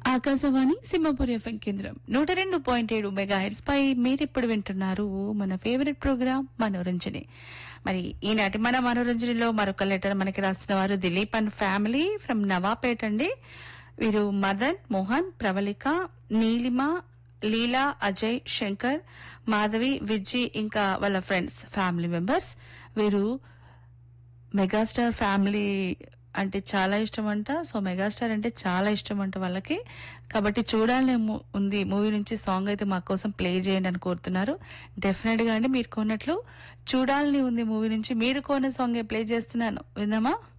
Akashvani Simhapuri FM కేంద్రం నూట రెండు పాయింట్ ఏడు మెగా హెడ్స్ పై మీరిప్పుడు వింటున్నారు మన ఫేవరెట్ ప్రోగ్రామ్ మనోరంజని మరి ఈనాటి మన మనోరంజనిలో మరొక లెటర్ మనకి రాసిన వారు Dileep and family from Nawabpet అండి వీరు మదన్ మోహన్ ప్రవళిక నీలిమ లీలా అజయ్ శంకర్ మాధవి విజ్జి ఇంకా వాళ్ళ ఫ్రెండ్స్ ఫ్యామిలీ మెంబర్స్ వీరు మెగాస్టార్ ఫ్యామిలీ అంటే చాలా ఇష్టం అంట సో మెగాస్టార్ అంటే చాలా ఇష్టం అంట వాళ్ళకి కాబట్టి చూడాలని ము- ఉంది మూవీ నుంచి సాంగ్ అయితే మా కోసం ప్లే చేయండి అని కోరుతున్నారు డెఫినెట్ గా అండి మీరు కొన్నట్లు చూడాలని ఉంది మూవీ నుంచి మీరు కొన్న సాంగ్ ప్లే చేస్తున్నాను విందామా